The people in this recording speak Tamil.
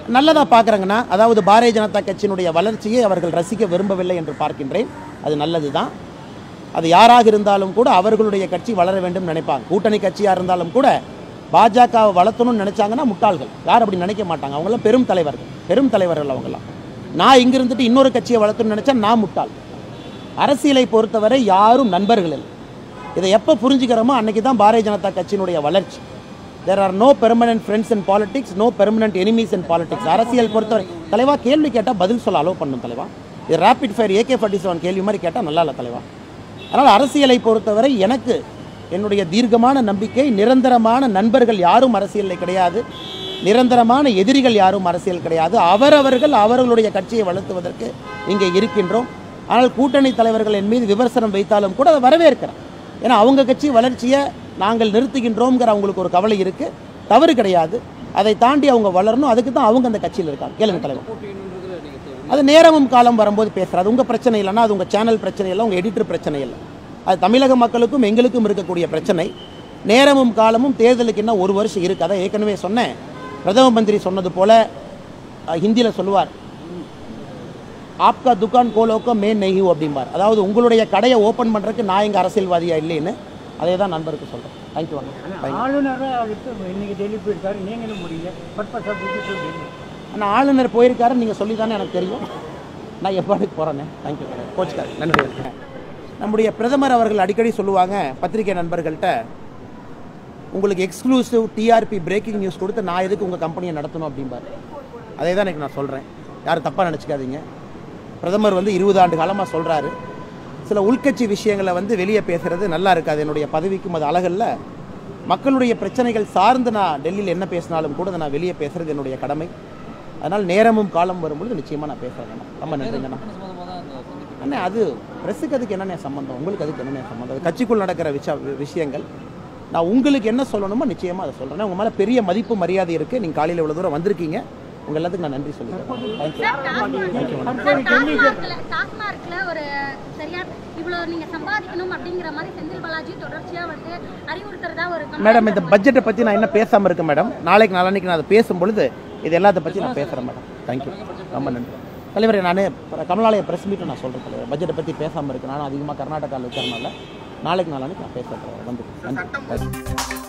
நல்லதாக பார்க்குறாங்கன்னா அதாவது பாரதிய ஜனதா கட்சியினுடைய வளர்ச்சியை அவர்கள் ரசிக்க விரும்பவில்லை என்று பார்க்கின்றேன் அது நல்லது தான் அது யாராக இருந்தாலும் கூட அவர்களுடைய கட்சி வளர வேண்டும் நினைப்பாங்க கூட்டணி கட்சியாக இருந்தாலும் கூட பாஜகவை வளர்த்தணும்னு நினைச்சாங்கன்னா முட்டாள்கள் யார் அப்படி நினைக்க மாட்டாங்க அவங்களாம் பெரும் தலைவர்கள் பெரும் தலைவர்கள் அவங்களாம் நான் இங்க இருந்துட்டு இன்னொரு கட்சியை வளர்த்தணும்னு நினைச்சா நான் முட்டாள் அரசியலை பொறுத்தவரை யாரும் நண்பர்கள் இல்லை இதை எப்போ புரிஞ்சுக்கிறோமோ அன்னைக்கு தான் பாரதிய ஜனதா கட்சியினுடைய வளர்ச்சி there are no permanent friends in politics no permanent enemies in politics அரசியல் பொறுத்தவரை தலைவா கேள்வி கேட்டால் பதில் சொல்ல அலோவ் பண்ணும் தலைவா இது rapid fire AK forty seven கேள்வி மாதிரி கேட்டால் நல்லா இல்லை தலைவா அதனால் அரசியலை பொறுத்தவரை எனக்கு என்னுடைய தீர்க்கமான நம்பிக்கை நிரந்தரமான நண்பர்கள் யாரும் அரசியலில் கிடையாது நிரந்தரமான எதிரிகள் யாரும் அரசியல் கிடையாது அவரவர்கள் அவர்களுடைய கட்சியை வளர்த்துவதற்கு இங்கே இருக்கின்றோம் ஆனால் கூட்டணி தலைவர்கள் என் மீது விமர்சனம் வைத்தாலும் கூட அதை வரவேற்கிறேன் ஏன்னா அவங்க கட்சி வளர்ச்சியை நாங்கள் நிறுத்துகின்றோங்கிற அவங்களுக்கு ஒரு கவலை இருக்குது தவறு கிடையாது அதை தாண்டி அவங்க வளரணும் அதுக்கு தான் அவங்க அந்த கட்சியில் இருக்காங்க கேளுங்க தலைவர் அது நேரமும் காலம் வரும்போது பேசுகிறது அது உங்கள் பிரச்சனை இல்லைன்னா அது உங்கள் சேனல் பிரச்சனை இல்லை உங்கள் எடிட்டர் பிரச்சனை இல்லை அது தமிழக மக்களுக்கும் எங்களுக்கும் இருக்கக்கூடிய பிரச்சனை நேரமும் காலமும் தேர்தலுக்கு என்ன ஒரு வருஷம் இருக்குது அதை ஏற்கனவே சொன்னேன் பிரதம மந்திரி சொன்னது போல ஹிந்தியில் சொல்லுவார் ஆப்கா துக்கான் கோலோக்கோ மே நெய்யூ அப்படிம்பார் அதாவது உங்களுடைய கடையை ஓப்பன் பண்ணுறதுக்கு நான் இங்கே அரசியல்வாதியா இல்லைன்னு அதே தான் நண்பருக்கு சொல்கிறேன் தேங்க்யூ தேங்க்யூ ஆளுநராக அடுத்து இன்னைக்கு டெல்லி போயிருக்காரு நீங்களும் முடியல பர்பஸாக போயிட்டு சொல்றீங்க ஆனால் ஆளுநர் போயிருக்காரு நீங்கள் சொல்லி தானே எனக்கு தெரியும் நான் எப்பாடுக்கு போகிறேனே தேங்க்யூ கோச்சுக்காரு நன்றி நம்முடைய பிரதமர் அவர்கள் அடிக்கடி சொல்லுவாங்க பத்திரிகை நண்பர்கள்ட்ட உங்களுக்கு எக்ஸ்க்ளூசிவ் டிஆர்பி பிரேக்கிங் நியூஸ் கொடுத்து நான் எதுக்கு உங்கள் கம்பெனியை நடத்தணும் அப்படிம்பாரு அதே தான் எனக்கு நான் சொல்கிறேன் யாரும் தப்பாக நினச்சிக்காதீங்க பிரதமர் வந்து இருபது ஆண்டு காலமாக சொல்கிறாரு சில உள்கட்சி விஷயங்களை வந்து வெளியே பேசுறது நல்லா இருக்காது என்னுடைய பதவிக்கும் அது அழகல்ல மக்களுடைய பிரச்சனைகள் சார்ந்து நான் டெல்லியில் என்ன பேசினாலும் கூட அதை நான் வெளியே பேசுறது என்னுடைய கடமை அதனால் நேரமும் காலம் வரும்பொழுது நிச்சயமாக நான் பேசுகிறேன் ரொம்ப நன்றிங்கண்ணா அண்ணே அது ப்ரெஸ்ஸுக்கு அதுக்கு என்னென்ன சம்மந்தம் உங்களுக்கு அதுக்கு என்னென்ன சம்மந்தம் அது கட்சிக்குள் நடக்கிற விஷ விஷயங்கள் நான் உங்களுக்கு என்ன சொல்லணுமோ நிச்சயமாக அதை சொல்கிறேன் உங்கள் மேலே பெரிய மதிப்பு மரியாதை இருக்குது நீங்கள் காலையில் இவ்வளோ தூரம் வந்திருக்கீங்க உங்கள் எல்லாத்துக்கும் நான் நன்றி சொல்லிக்கிறேன் தேங்க்யூ டாஸ்மார்க்ல டாஸ்மார்க்ல ஒரு சரியா இவ்வளவு நீங்க சம்பாதிக்கணும் அப்படிங்கிற மாதிரி செந்தில் பாலாஜி தொடர்ச்சியா வந்து அறிவுறுத்துறதா ஒரு complaint மேடம் இந்த பட்ஜெட்டை பற்றி நான் என்ன பேசாமல் இருக்கேன் மேடம் நாளைக்கு நாளான்னைக்கு நான் அதை பேசும்பொழுது இது எல்லாத்த பற்றி நான் பேசுகிறேன் மேடம் தேங்க்யூ ரொம்ப நன்றி தலைவரே நான் கமலாலய ப்ரெஸ் மீட்டை நான் சொல்கிறேன் தலைவர் பட்ஜெட்டை பற்றி பேசாமல் இருக்கேன் நானும் அதிகமாக கர்நாடகாவில் இருக்கிறனால நாளைக்கு நாளான்னைக்கு நான் பேசுகிறேன் வந்து நன்றி